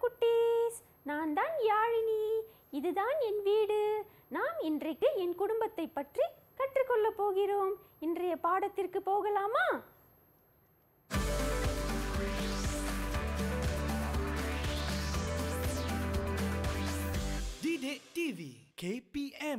குட்டீஸ் நான் தான் யாழினி இதுதான் என் வீடு நாம் இன்றைக்கு என் குடும்பத்தை பற்றி கற்றுக்கொள்ளப் போகிறோம் இன்றைய பாடத்திற்கு போகலாமா Didik TV KPM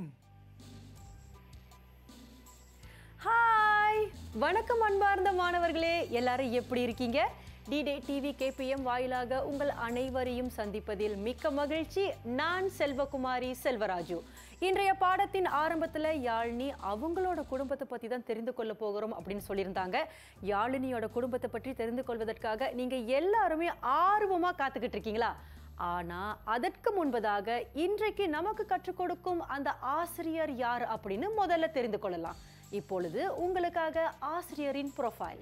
ஹாய் வணக்கம் அன்பார்ந்த மாணவர்களே எல்லாரும் எப்படி இருக்கீங்க டிடே டிவி கேபிஎம் வாயிலாக உங்கள் அனைவரையும் சந்திப்பதில் மிக்க மகிழ்ச்சி நான் செல்வகுமாரி செல்வராஜு இன்றைய பாடத்தின் ஆரம்பத்தில் யாழினி அவங்களோட குடும்பத்தை பற்றி தான் தெரிந்து கொள்ள போகிறோம் அப்படின்னு சொல்லியிருந்தாங்க யாழினியோட குடும்பத்தை பற்றி தெரிந்து கொள்வதற்காக நீங்கள் எல்லாருமே ஆர்வமாக காத்துக்கிட்டு இருக்கீங்களா ஆனா அதற்கு முன்பதாக இன்றைக்கு நமக்கு கற்றுக் கொடுக்கும் அந்த ஆசிரியர் யார் அப்படின்னு முதல்ல தெரிந்து கொள்ளலாம் இப்பொழுது உங்களுக்காக ஆசிரியரின் ப்ரொஃபைல்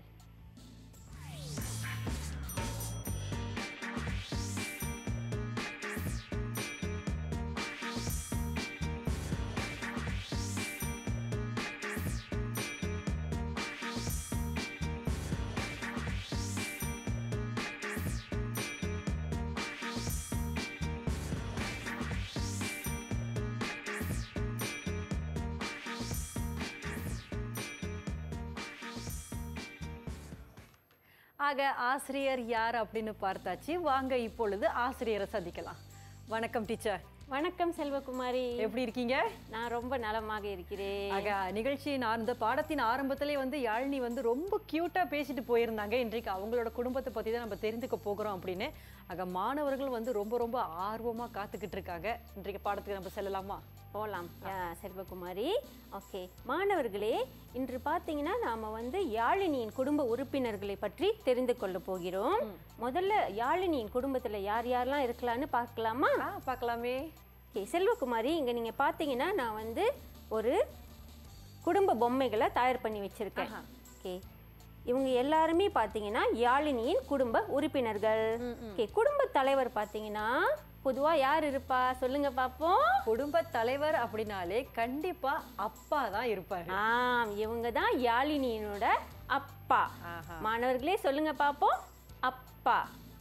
ஆக ஆசிரியர் யார் அப்படின்னு பார்த்தாச்சு வாங்க இப்பொழுது ஆசிரியரை சந்திக்கலாம் வணக்கம் டீச்சர் வணக்கம் செல்வகுமாரி எப்படி இருக்கீங்க நான் ரொம்ப நலமாக இருக்கிறேன் ஆக நிகழ்ச்சியின் ஆரம்ப பாடத்தின் ஆரம்பத்திலே வந்து யாழினி வந்து ரொம்ப கியூட்டா பேசிட்டு போயிருந்தாங்க இன்றைக்கு அவங்களோட குடும்பத்தை பத்தி தான் நம்ம தெரிந்துக்க போகிறோம் அப்படின்னு ஆக மாணவர்கள் வந்து ரொம்ப ரொம்ப ஆர்வமா காத்துக்கிட்டு இருக்காங்க இன்றைக்கு பாடத்துக்கு நம்ம செல்லலாமா போகலாம் செல்வகுமாரி ஓகே மாணவர்களே இன்று பார்த்தீங்கன்னா நாம் வந்து யாழினியின் குடும்ப உறுப்பினர்களை பற்றி தெரிந்து கொள்ள போகிறோம் முதல்ல யாழினியின் குடும்பத்தில் யார் யாரெல்லாம் இருக்கலாம்னு பார்க்கலாமா ஆ பார்க்கலாமே ஓகே செல்வகுமாரி இங்கே நீங்கள் பார்த்தீங்கன்னா நான் வந்து ஒரு குடும்ப பொம்மைகளை தயார் பண்ணி வச்சுருக்கேன் ஓகே இவங்க எல்லாருமே பார்த்தீங்கன்னா யாழினியின் குடும்ப உறுப்பினர்கள் ஓகே குடும்ப தலைவர் பார்த்தீங்கன்னா பொதுவாக யார் இருப்பா சொல்லுங்க பார்ப்போம் குடும்ப தலைவர் அப்படின்னாலே கண்டிப்பா அப்பா தான் இருப்பாரு ஆம் இவங்க தான் யாழினியினோட அப்பா ஆஹா. மாணவர்களே சொல்லுங்க பார்ப்போம் அப்பா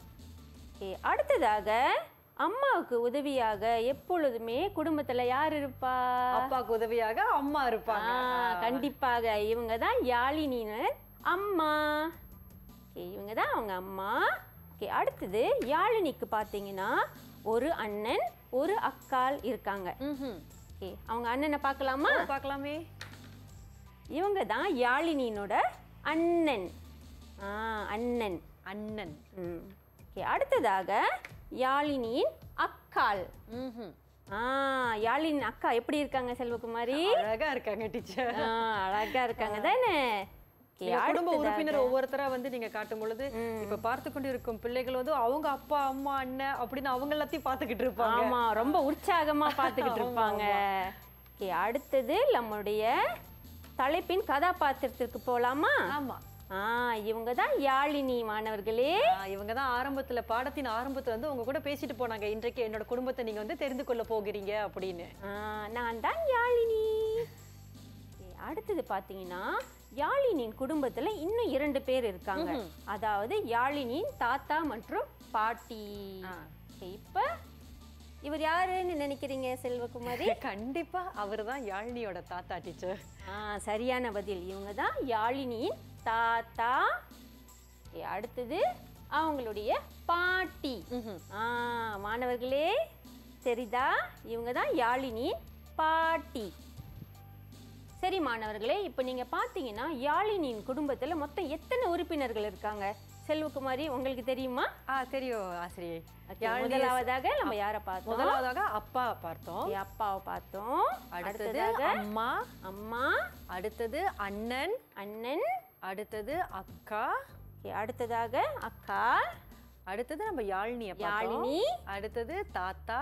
ஓகே அடுத்ததாக அம்மாவுக்கு உதவியாக எப்பொழுதுமே குடும்பத்தில் யார் இருப்பா அப்பாவுக்கு உதவியாக அம்மா இருப்பாங்க ஆ, கண்டிப்பாக இவங்க தான் யாழினியின் அம்மா ஓகே இவங்க தான் அவங்க அம்மா ஓகே அடுத்தது யாழினிக்கு பார்த்தீங்கன்னா ஒரு அண்ணன் ஒரு அக்காள் இருக்காங்க ம்ஹும். ஓகே அவங்க அண்ணனை பார்க்கலாமா பார்க்கலாமே இவங்க தான் யாழினியினோட அண்ணன் ஆ அண்ணன் அண்ணன் ம் ஓகே அடுத்ததாக யாழினியின் அக்காள் ம்ஹும். ஆ யாழினியின் அக்கா எப்படி இருக்காங்க செல்வகுமாரி அழகா இருக்காங்க டீச்சர் ஆ, அழகா இருக்காங்க தானே Okay, நீங்க குடும்ப அடுத்ததாக- உறுப்பினர் ஒவ்வொருத்தரா வந்து நீங்க காட்டும் பொழுது இப்ப பார்த்து கொண்டு இருக்கும் பிள்ளைகள் வந்து அவங்க அப்பா அம்மா அண்ணன் அப்படின்னு அவங்க எல்லாத்தையும் பார்த்துக்கிட்டு இருப்பாங்க ஆமா ரொம்ப உற்சாகமா பார்த்துக்கிட்டு இருப்பாங்க ஓகே அடுத்தது நம்முடைய தலைப்பின் கதாபாத்திரத்திற்கு போலாமா ஆமா ஆ இவங்க தான் யாழினி மாணவர்களே இவங்க தான் ஆரம்பத்துல பாடத்தின் ஆரம்பத்துல வந்து உங்க கூட பேசிட்டு போனாங்க இன்றைக்கு என்னோட குடும்பத்தை நீங்க வந்து தெரிந்து கொள்ள போகிறீங்க அப்படின்னு ஆ, நான் தான் யாழினி Okay, அடுத்தது பார்த்தீங்கன்னா யாழினியின் குடும்பத்துல இன்னும் இரண்டு பேர் இருக்காங்க அதாவது யாழினியின் தாத்தா மற்றும் பாட்டி Okay, இப்ப இவர் யாருன்னு நினைக்கிறீங்க செல்வகுமாரி கண்டிப்பா அவர்தான் யாழினியோட தாத்தா டீச்சர் ஆ சரியான பதில் இவங்க தான் யாழினியின் தாத்தா Okay, அடுத்தது அவங்களுடைய பாட்டி ஆ மாணவர்களே தெரியுதா இவங்க தான் யாழினியின் பாட்டி சரி மாணவர்களே இப்போ நீங்க பார்த்தீங்கன்னா யாழினியின் குடும்பத்துல மொத்தம் எத்தனை உறுப்பினர்கள் இருக்காங்க செல்வகுமாரி உங்களுக்கு தெரியுமா ஆ தெரியும் ஆசிரியை Okay, முதலாவதாக நம்ம யாரை பார்த்தோம் முதலாவதாக அப்பா பார்த்தோம் Okay, அப்பாவை பார்த்தோம் அடுத்தது அடுத்ததாக அம்மா அம்மா அடுத்தது அண்ணன் அண்ணன் அடுத்தது அக்கா Okay, அடுத்ததாக அக்கா அடுத்தது நம்ம யாழினியை பார்த்தோம் யாழினி அடுத்தது தாத்தா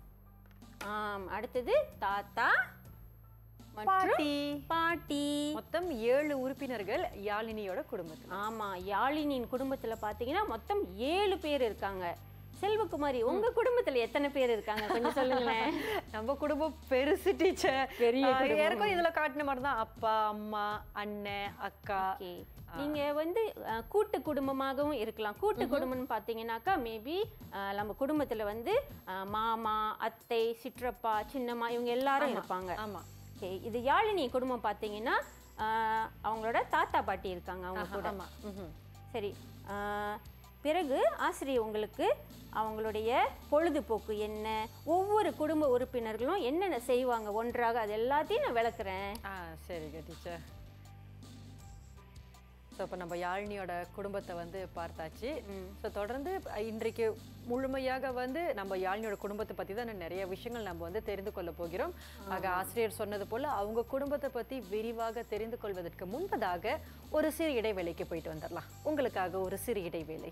ஆம் அடுத்தது தாத்தா மற்றும் பாட்டி பாட்டி மொத்தம் ஏழு உறுப்பினர்கள் யாழினியோட குடும்பத்துல ஆமா யாழினியின் குடும்பத்துல பார்த்தீங்கன்னா மொத்தம் ஏழு பேர் இருக்காங்க செல்வகுமாரி உங்க குடும்பத்துல எத்தனை பேர் இருக்காங்க கொஞ்சம் சொல்லுங்களேன் நம்ம குடும்பம் பெருசு டீச்சர் பெரிய குடும்பம். யாருக்கும் இதுல காட்டின மாதிரி தான் அப்பா அம்மா அண்ணன் அக்கா ஓகே நீங்க வந்து அஹ், கூட்டு குடும்பமாகவும் இருக்கலாம் கூட்டு குடும்பம்னு பார்த்தீங்கன்னாக்கா மேபி நம்ம குடும்பத்துல வந்து அஹ், மாமா அத்தை சிற்றப்பா சின்னம்மா இவங்க எல்லாரும் இருப்பாங்க ஆமா ஓகே இது யாழினி குடும்பம் பார்த்தீங்கன்னா அஹ், அவங்களோட தாத்தா பாட்டி இருக்காங்க அவங்க கூட ஆமா ம்ஹும். சரி அஹ், பிறகு ஆசிரியர் உங்களுக்கு அவங்களுடைய பொழுதுபோக்கு என்ன ஒவ்வொரு குடும்ப உறுப்பினர்களும் என்னென்ன செய்வாங்க ஒன்றாக அது எல்லாத்தையும் நான் விளக்குறேன் ஆ சரிங்க டீச்சர் ஸோ இப்போ நம்ம யாழினியோட குடும்பத்தை வந்து பார்த்தாச்சு ஸோ தொடர்ந்து அஹ், இன்றைக்கு முழுமையாக வந்து நம்ம யாழினியோட குடும்பத்தை பற்றி தான் நிறைய விஷயங்கள் நம்ம வந்து தெரிந்து கொள்ள போகிறோம் ஆக ஆசிரியர் சொன்னது போல் அவங்க குடும்பத்தை பற்றி விரிவாக தெரிந்து கொள்வதற்கு முன்பதாக ஒரு சிறு இடைவேளைக்கு போயிட்டு வந்துடலாம் உங்களுக்காக ஒரு சிறு இடைவேளை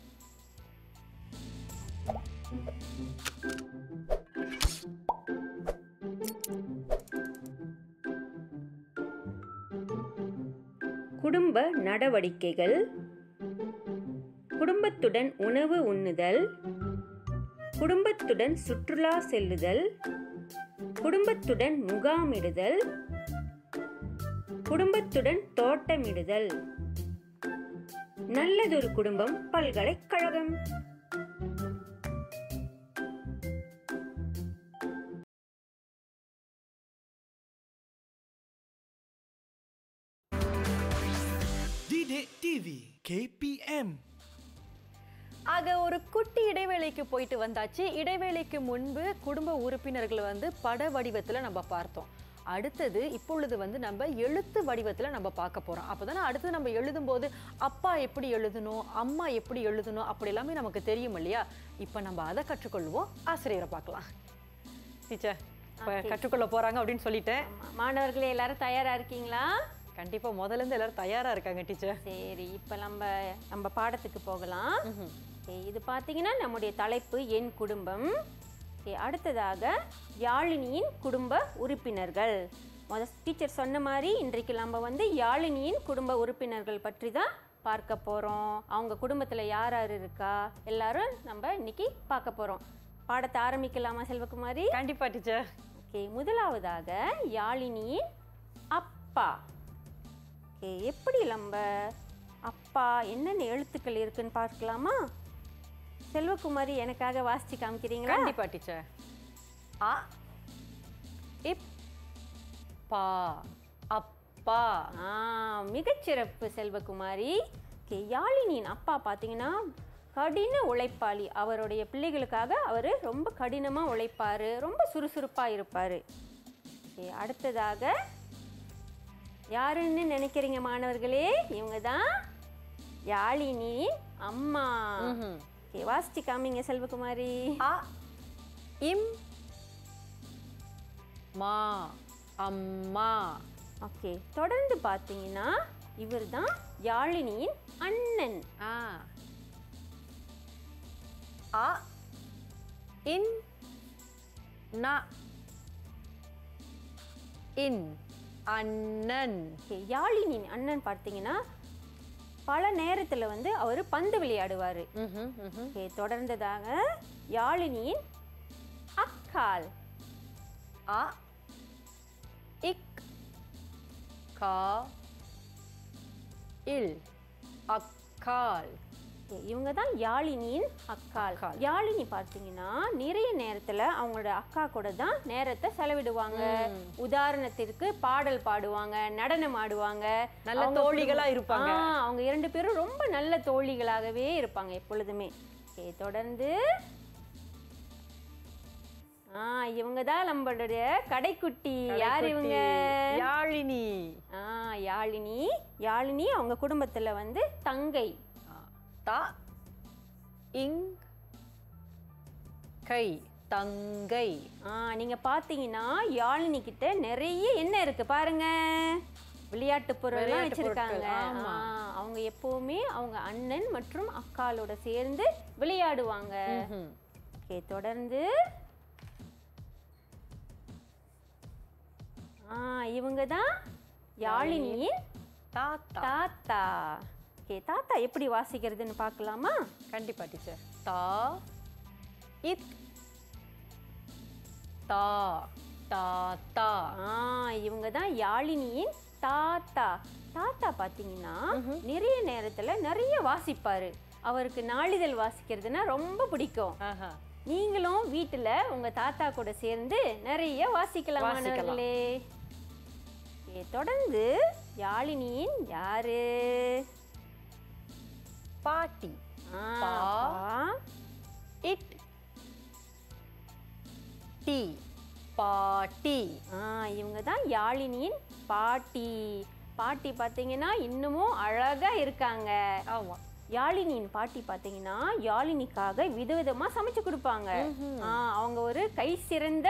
குடும்ப நடவடிக்கைகள் குடும்பத்துடன் உணவு உண்ணுதல் குடும்பத்துடன் சுற்றுலா செல்லுதல் குடும்பத்துடன் முகாமிடுதல் குடும்பத்துடன் தோட்டமிடுதல் நல்லதொரு குடும்பம் பல்கலைக்கழகம் Didik TV KPM ஆக ஒரு குட்டி இடைவேளைக்கு போயிட்டு வந்தாச்சு இடைவேளைக்கு முன்பு குடும்ப உறுப்பினர்கள் வந்து பட வடிவத்துல நம்ம பார்த்தோம் அடுத்தது இப்பொழுது வந்து நம்ம எழுத்து வடிவத்துல நம்ம பார்க்க போறோம் அப்பதானே அடுத்து நம்ம எழுதும்போது அப்பா எப்படி எழுதணும் அம்மா எப்படி எழுதணும் அப்படி எல்லாமே நமக்கு தெரியும் இல்லையா இப்போ நம்ம அதை கற்றுக்கொள்வோம் ஆசிரியரை பார்க்கலாம் டீச்சர் இப்போ கற்றுக்கொள்ள போறாங்க அப்படின்னு சொல்லிட்டேன் ஆமா. மாணவர்களே எல்லாரும் தயாரா இருக்கீங்களா கண்டிப்பா முதல்ல இருந்து எல்லாரும் தயாரா இருக்காங்க டீச்சர் சரி இப்போ நம்ம நம்ம பாடத்துக்கு போகலாம் Okay, இது பார்த்தீங்கன்னா நம்முடைய தலைப்பு என் குடும்பம் Okay, அடுத்ததாக யாழினியின் குடும்ப உறுப்பினர்கள் முத டீச்சர் சொன்ன மாதிரி இன்றைக்கு நம்ம வந்து யாழினியின் குடும்ப உறுப்பினர்கள் பற்றி தான் பார்க்க போகிறோம் அவங்க குடும்பத்தில் யார் யார் இருக்கா எல்லாரும் நம்ம இன்னைக்கு பார்க்க போகிறோம் பாடத்தை ஆரம்பிக்கலாமா செல்வகுமாரி கண்டிப்பா டீச்சர் ஓகே முதலாவதாக யாழினியின் அப்பா ஓகே எப்படி நம்ம அப்பா என்னென்ன எழுத்துக்கள் இருக்குன்னு பார்க்கலாமா செல்வகுமாரி எனக்காக வாசிச்சு காமிக்கிறீங்களா கண்டிப்பா டீச்சர் அ இப் பா அப்பா ஆ மிகச்சிறப்பு செல்வகுமாரி ஓகே யாழினியின் அப்பா பார்த்தீங்கன்னா கடின உழைப்பாளி அவருடைய பிள்ளைகளுக்காக அவர் ரொம்ப கடினமாக உழைப்பார் ரொம்ப சுறுசுறுப்பாக இருப்பார் ஓகே அடுத்ததாக யாருன்னு நினைக்கிறீங்க மாணவர்களே இவங்க தான் யாழினி அம்மா ம்ஹும். ஓகே வாசிச்சு காமிங்க செல்வகுமாரி அ இம் மா அம்மா ஓகே தொடர்ந்து பார்த்தீங்கன்னா இவர் தான் யாழினியின் அண்ணன் ஆ அ இன் ந இன் அண்ணன் ஓகே யாழினியின் அண்ணன் பார்த்தீங்கன்னா பல நேரத்தில் வந்து அவர் பந்து விளையாடுவார் ம்ஹும், ம்ஹும். ஓகே தொடர்ந்ததாக யாழினியின் அக்கால் அ இக் கா இல் அக்கால் ஓகே, இவங்க தான் யாழினியின் அக்கால் அக்காள். யாழினி பார்த்தீங்கன்னா நிறைய நேரத்தில் அவங்களோட அக்கா கூட தான் நேரத்தை செலவிடுவாங்க உதாரணத்திற்கு பாடல் பாடுவாங்க நடனம் ஆடுவாங்க நல்ல அவங்க தோழிகளா குடும்ப- இருப்பாங்க. ஆ, அவங்க இரண்டு பேரும் ரொம்ப நல்ல தோழிகளாகவே இருப்பாங்க எப்பொழுதுமே ஓகே தொடர்ந்து ஆ இவங்க தான் நம்மளுடைய கடைக்குட்டி யார் இவங்க யாழினி ஆ யாழினி யாழினி அவங்க குடும்பத்தில் வந்து தங்கை த இங் கை தங்கை ஆ நீங்க பாத்தீங்கன்னா யாழினி கிட்ட நிறைய என்ன இருக்கு பாருங்க விளையாட்டு பொருள்லாம் விளையாட்டு வச்சிருக்காங்க பொருட்கள், ஆமா. ஆ, அவங்க எப்பவுமே அவங்க அண்ணன் மற்றும் அக்காளோட சேர்ந்து விளையாடுவாங்க ம்ஹும். ஓகே தொடர்ந்து ஆ இவங்க தான் யாழினியின் தாத்தா தாத்தா ஓகே தாத்தா எப்படி வாசிக்கிறதுன்னு பார்க்கலாமா கண்டிப்பா டீச்சர் தா இத் தா தா தா ஆ இவங்க தான் யாழினியின் தாத்தா தாத்தா பார்த்தீங்கன்னா நிறைய நேரத்துல நிறைய வாசிப்பாரு அவருக்கு நாளிதழ் வாசிக்கிறதுனா ரொம்ப பிடிக்கும் ஆஹா நீங்களும் வீட்டுல உங்க தாத்தா கூட சேர்ந்து நிறைய வாசிக்கலாம் வாசிக்கலாம். மாணவர்களே Okay, தொடர்ந்து யாழினியின் யாரு பாட்டி ஆ, பா. பா. இட் டி பாட்டி ஆ இவங்க தான் யாழினியின் பாட்டி பாட்டி பார்த்தீங்கன்னா இன்னமும் அழகா இருக்காங்க ஆமா யாழினியின் பாட்டி பார்த்தீங்கன்னா யாழினிக்காக விதவிதமா சமைச்சு கொடுப்பாங்க ஆ, அவங்க ஒரு கை சிறந்த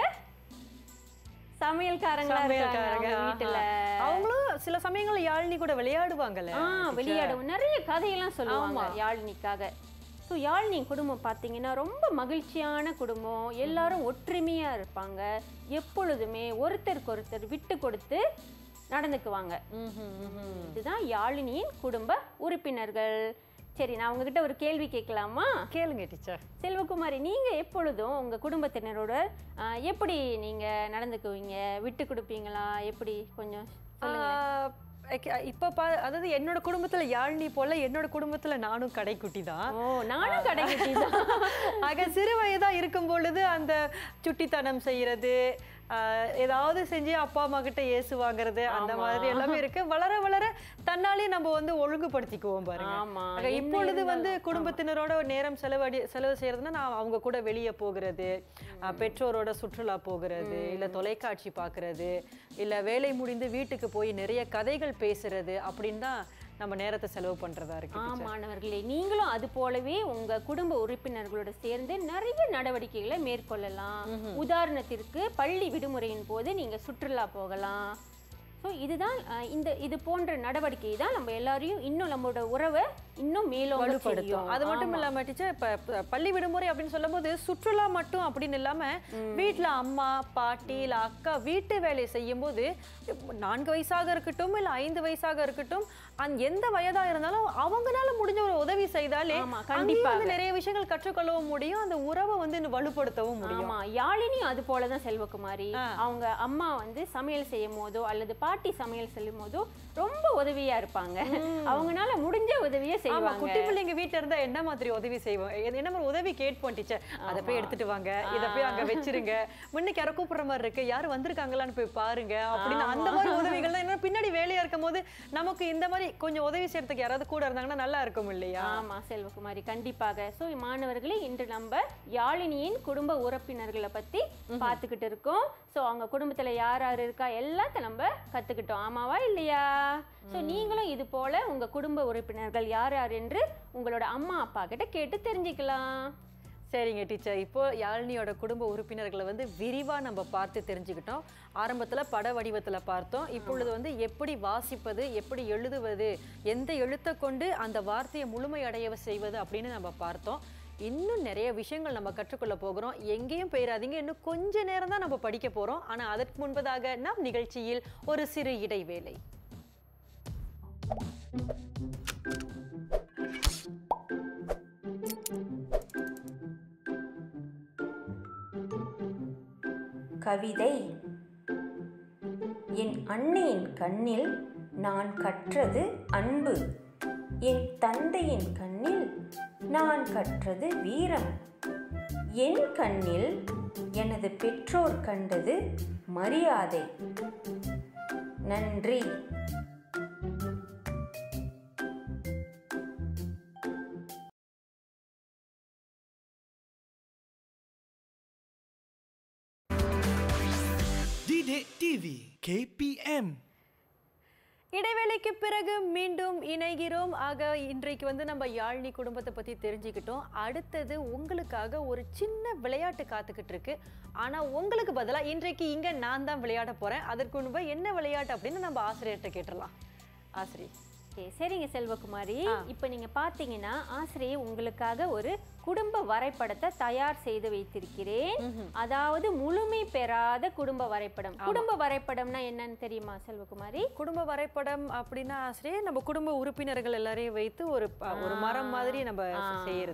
சமையல்காரங்களா இருக்காங்க சமையல்காரங்க, அவங்க ஆஹா. வீட்டுல அவங்களும் சில சமயங்கள்ல யாழினி கூட விளையாடுவாங்கல்ல ஆ விளையாடவும் நிறைய கதையெல்லாம் சொல்லுவாங்க ஆமா. யாழினிக்காக ஸோ யாழினி குடும்பம் பார்த்தீங்கன்னா ரொம்ப மகிழ்ச்சியான குடும்பம் எல்லாரும் ஒற்றுமையா இருப்பாங்க எப்பொழுதுமே ஒருத்தருக்கு ஒருத்தர் விட்டு கொடுத்து நடந்துக்குவாங்க ம்ஹும், ம்ஹும். இதுதான் யாழினியின் குடும்ப உறுப்பினர்கள் சரி நான் உங்ககிட்ட ஒரு கேள்வி கேட்கலாமா கேளுங்க டீச்சர் செல்வகுமாரி நீங்க எப்பொழுதும் உங்க குடும்பத்தினரோட ஆ, எப்படி நீங்க நடந்துக்குவீங்க விட்டு கொடுப்பீங்களா எப்படி கொஞ்சம் சொல்லுங்க இப்ப பா அதாவது என்னோட குடும்பத்துல யாழினி போல என்னோட குடும்பத்துல நானும் கடைக்குட்டி தான் ஓ நானும் கடைக்குட்டி தான் ஆக சிறு வயதா இருக்கும் பொழுது அந்த சுட்டித்தனம் செய்யறது ஆஹ், ஏதாவது செஞ்சு அப்பா அம்மா கிட்ட ஏசு வாங்குறது அந்த ஆமா. மாதிரி எல்லாமே இருக்கு வளர வளர தன்னாலே நம்ம வந்து ஒழுங்குபடுத்திக்குவோம் பாருங்க ஆமா ஆக என்ன இப்பொழுது வந்து இருந்தாலும், குடும்பத்தினரோட நேரம் செலவடி செலவு செய்யறதுன்னா நான் அவங்க கூட வெளியே போகிறது அஹ், பெற்றோரோட சுற்றுலா போகிறது இல்ல தொலைக்காட்சி பார்க்கிறது இல்ல வேலை முடிந்து வீட்டுக்கு போய் நிறைய கதைகள் பேசுறது அப்படின்னு தான் நம்ம நேரத்தை செலவு பண்றதா இருக்கு ஆ, teacher. மாணவர்களே நீங்களும் அது போலவே உங்க குடும்ப உறுப்பினர்களோட சேர்ந்து நிறைய நடவடிக்கைகளை மேற்கொள்ளலாம் உதாரணத்திற்கு பள்ளி விடுமுறையின் போது நீங்க சுற்றுலா போகலாம் ஸோ இதுதான் அஹ், இந்த இது போன்ற நடவடிக்கை தான் நம்ம எல்லாரையும் இன்னும் நம்மளோட உறவை இன்னும் மேலும் வலுப்படுத்தும் அது மட்டும் இல்லாம டீச்சர் இப்ப ப- பள்ளி விடுமுறை அப்படின்னு சொல்லும்போது சுற்றுலா மட்டும் அப்படின்னு இல்லாம வீட்ல அம்மா பாட்டி இல்ல அக்கா வீட்டு வேலை செய்யும் போது நான்கு வயசாக இருக்கட்டும் இல்ல ஐந்து வயசாக இருக்கட்டும் அந்த எந்த வயதா இருந்தாலும் அவங்கனால முடிஞ்ச ஒரு உதவி செய்தாலே ஆமா, அங்கேயும் கண்டிப்பாக. வந்து நிறைய விஷயங்கள் கற்றுக்கொள்ளவும் முடியும் அந்த உறவை வந்து இன்னும் வலுப்படுத்தவும் முடியும் ஆமா யாழினியும் அது போலதான் செல்வகுமாரி ஆ. அவங்க அம்மா வந்து சமையல் செய்யும் போதோ அல்லது பாட்டி சமையல் செய்யும் போதோ ரொம்ப உதவியா இருப்பாங்க அவங்கனால முடிஞ்ச உதவியை ஆமா செய்வாங்க குட்டி பிள்ளைங்க வீட்ல இருந்தா என்ன மாதிரி உதவி செய்வோம் எ- என்ன மாதிரி உதவி கேட்போம் டீச்சர் அதை போய் எடுத்துட்டு வாங்க இத போய் அங்க வச்சிருங்க முன்னுக்கு யாரோ கூப்பிடுற மாதிரி இருக்கு யாரு வந்திருக்காங்களான்னு போய் பாருங்க அப்படின்னு அந்த மாதிரி உதவிகள் தான் என்ன பின்னாடி வேலையா இருக்கும் போது நமக்கு இந்த மாதிரி கொஞ்சம் உதவி செய்யறதுக்கு யாராவது கூட இருந்தாங்கன்னா நல்லா இருக்கும் இல்லையா ஆமா செல்வகுமாரி கண்டிப்பாக ஸோ மாணவர்களே இன்று நம்ம யாழினியின் குடும்ப உறுப்பினர்களை பத்தி பார்த்துக்கிட்டு இருக்கோம் ஸோ அவங்க குடும்பத்துல யார் யார் இருக்கா எல்லாத்தையும் நம்ம கத்துக்கிட்டோம் ஆமாவா இல்லையா ஸோ நீங்களும் இது போல உங்க குடும்ப உறுப்பினர்கள் யார் யார் என்று உங்களோட அம்மா அப்பா கிட்ட கேட்டு தெரிஞ்சுக்கலாம் சரிங்க டீச்சர் இப்போ யாழினியோட குடும்ப உறுப்பினர்களை வந்து விரிவா நம்ம பார்த்து தெரிஞ்சுக்கிட்டோம் ஆரம்பத்துல பட வடிவத்துல பார்த்தோம் இப்பொழுது வந்து எப்படி வாசிப்பது எப்படி எழுதுவது எந்த எழுத்தை கொண்டு அந்த வார்த்தையை முழுமையடைய செய்வது அப்படின்னு நம்ம பார்த்தோம் இன்னும் நிறைய விஷயங்கள் நம்ம கற்றுக்கொள்ள போகிறோம் எங்கேயும் போயிடாதீங்க இன்னும் கொஞ்ச நேரம் தான் நம்ம படிக்க போறோம் ஆனா அதற்கு முன்பதாக நம் நிகழ்ச்சியில் ஒரு சிறு இடைவேளை கவிதை என் அன்னையின் கண்ணில் நான் கற்றது அன்பு என் தந்தையின் கண்ணில் நான் கற்றது வீரம் என் கண்ணில் எனது பெற்றோர் கண்டது மரியாதை நன்றி Didik TV KPM இடைவேளைக்கு பிறகு மீண்டும் இணைகிறோம் ஆக இன்றைக்கு வந்து நம்ம யாழினி குடும்பத்தை பத்தி தெரிஞ்சுக்கிட்டோம் அடுத்தது உங்களுக்காக ஒரு சின்ன விளையாட்டு காத்துக்கிட்டு இருக்கு ஆனா உங்களுக்கு பதிலா இன்றைக்கு இங்க நான் தான் விளையாட போறேன் அதற்கு முன்பு என்ன விளையாட்டு அப்படின்னு நம்ம ஆசிரியர்கிட்ட கேட்டுடலாம் ஆசிரியர் Okay, சரிங்க செல்வகுமாரி இப்போ நீங்க பார்த்தீங்கன்னா ஆசிரியை உங்களுக்காக ஒரு குடும்ப வரைபடத்தை தயார் செய்து வைத்திருக்கிறேன் அதாவது முழுமை பெறாத குடும்ப வரைபடம் குடும்ப வரைபடம்னா என்னன்னு தெரியுமா செல்வகுமாரி குடும்ப வரைபடம் அப்படின்னா ஆசிரியர் நம்ம குடும்ப உறுப்பினர்கள் எல்லாரையும் வைத்து ஒரு ப- ஒரு மரம் மாதிரி நம்ம செய்யறது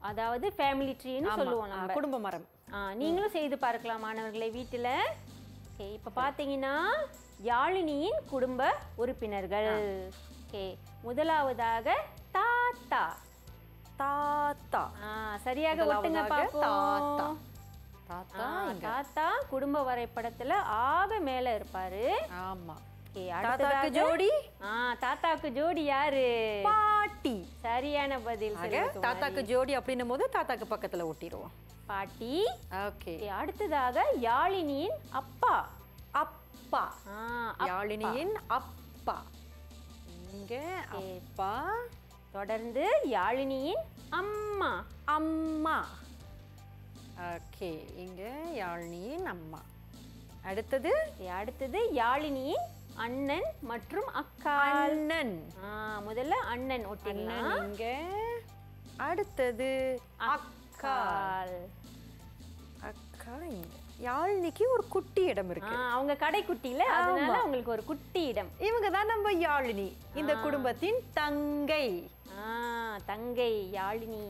அதாவது ஃபேமிலி ட்ரீன்னு ஆமா, சொல்லுவோம் ஆ, நம்ம குடும்ப மரம் ஆ, நீங்களும் செய்து பார்க்கலாம் மாணவர்களே வீட்டில் ஓகே இப்போ பார்த்தீங்கன்னா யாழினியின் குடும்ப உறுப்பினர்கள் ஓகே முதலாவதாக தாத்தா தாத்தா ஆ, சரியாக ஒட்டுங்க முதலாவதாக பார்ப்போம் தாத்தா. தாத்தா ஆ, இங்க. தாத்தா குடும்ப வரைபடத்துல ஆக மேல இருப்பாரு ஆமா ஓகே, தாத்தாக்கு அடுத்ததாக- ஜோடி ஆ தாத்தாக்கு ஜோடி யாரு பாட்டி சரியான பதில் ஆக செல்வகுமாரி. தாத்தாக்கு ஜோடி அப்படின்னும் போது தாத்தாக்கு பக்கத்துல ஒட்டிடுவோம் பாட்டி ஓகே ஓகே, அடுத்ததாக யாழினியின் அப்பா அப்பா ஆ, அப்- யாழினியின் அப்பா இங்க அப்பா தொடர்ந்து யாழினியின் அம்மா அம்மா ஓகே இங்க யாழினியின் அம்மா அடுத்தது ஓகே, அடுத்தது யாழினியின் அண்ணன் மற்றும் அக்கா அண்ணன் ஆ, முதல்ல அண்ணன் ஒட்டிடலாம் அண்ணன் இங்க அடுத்தது அக்கா அக்கால் அக்கா இங்க யாழினிக்கு ஒரு குட்டி இடம் ஆ, இருக்கு அவங்க கடைக்குட்டியில அதனால அவங்களுக்கு ஒரு குட்டி இடம் இவங்க தான் நம்ம யாழினி இந்த குடும்பத்தின் தங்கை ஆ தங்கை யாழினி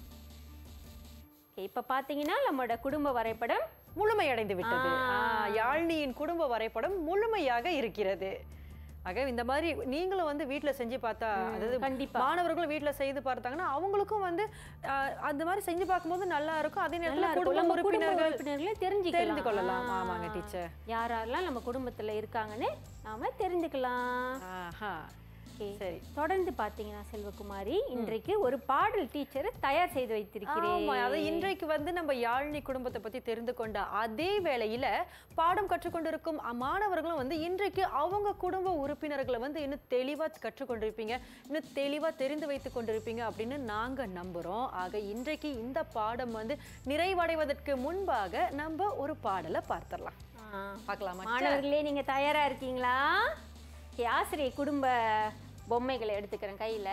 ஓகே, இப்ப பாத்தீங்கன்னா நம்மளோட குடும்ப வரைபடம் முழுமையடைந்து விட்டது ஆ, யாழினியின் குடும்ப வரைபடம் முழுமையாக இருக்கிறது ஆக இந்த மாதிரி நீங்களும் வந்து வீட்ல செஞ்சு பார்த்தா அதாவது கண்டிப்பா. மாணவர்களும் வீட்ல செய்து பார்த்தாங்கன்னா அவங்களுக்கும் வந்து ஆ, அந்த மாதிரி செஞ்சு பார்க்கும்போது நல்லா இருக்கும் அதே நல்லா நேரத்தில் இருக்கும். குடும்ப நம்ம குடும்ப உறுப்பினர்கள் உறுப்பினர்களை தெரிஞ்சுக்கலாம் தெரிந்து கொள்ளலாம் ஆ. ஆமாங்க டீச்சர் யார் யாரெல்லாம் நம்ம குடும்பத்துல இருக்காங்கன்னு நாம தெரிஞ்சுக்கலாம் ஆஹா ஓகே. சரி தொடர்ந்து பாத்தீங்கன்னா செல்வகுமாரி இன்றைக்கு ஒரு பாடல் டீச்சர் தயார் செய்து வைத்திருக்கிறேன் ஆமா அது இன்றைக்கு வந்து நம்ம யாழினி குடும்பத்தை பத்தி தெரிந்து கொண்ட அதே வேளையில பாடம் கற்றுக்கொண்டிருக்கும் அ- மாணவர்களும் வந்து இன்றைக்கு அவங்க குடும்ப உறுப்பினர்களை வந்து இன்னும் தெளிவா கற்றுக்கொண்டிருப்பீங்க இன்னும் தெளிவா தெரிந்து வைத்துக் கொண்டிருப்பீங்க அப்படின்னு நாங்க நம்புறோம் ஆக இன்றைக்கு இந்த பாடம் வந்து நிறைவடைவதற்கு முன்பாக நம்ம ஒரு பாடலை பார்த்துடலாம் ஆ. பார்க்கலாமா மாணவர்களே நீங்க தயாரா இருக்கீங்களா ஓகே, ஆசிரியர் குடும்ப பொம்மைகளை எடுத்துக்கிறேன் கையில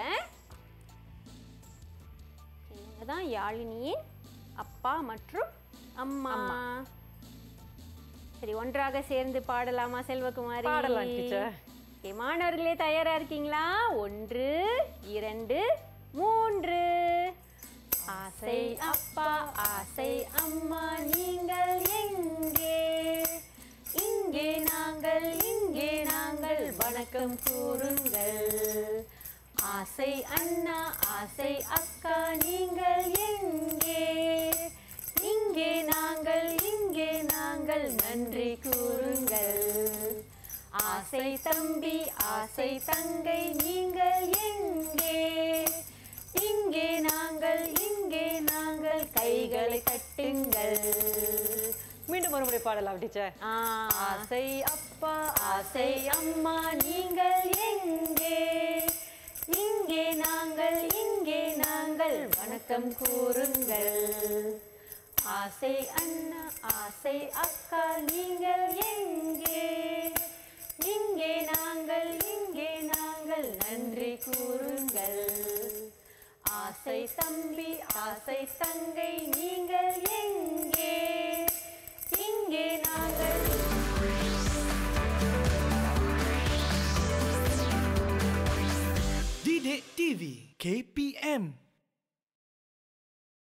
ஓகே, இவங்க தான் யாழினியின் அப்பா மற்றும் அம்மா சரி ஒன்றாக சேர்ந்து பாடலாமா செல்வகுமாரி பாடலாம், teacher. ஓகே, மாணவர்களே தயாரா இருக்கீங்களா ஒன்று இரண்டு மூன்று ஆசை அப்பா ஆசை அம்மா நீங்கள் எங்கே இங்கே நாங்கள் இங்கே நாங்கள் வணக்கம் கூறுங்கள் ஆசை அண்ணா ஆசை அக்கா நீங்கள் எங்கே இங்கே நாங்கள் இங்கே நாங்கள் நன்றி கூறுங்கள் ஆசை தம்பி ஆசை தங்கை நீங்கள் எங்கே இங்கே நாங்கள் இங்கே நாங்கள் கைகளை தட்டுங்கள் மீண்டும் ஒரு முறை பாடலாம் டீச்சர் ஆ, ஆசை அப்பா ஆசை அம்மா நீங்கள் எங்கே இங்கே நாங்கள் இங்கே நாங்கள் வணக்கம் கூறுங்கள் ஆசை அண்ணா ஆசை அக்கா நீங்கள் எங்கே இங்கே நாங்கள் இங்கே நாங்கள் நன்றி கூறுங்கள் ஆசை தம்பி ஆசை தங்கை நீங்கள் எங்கே இங்கே நாங்கள் Didik TV KPM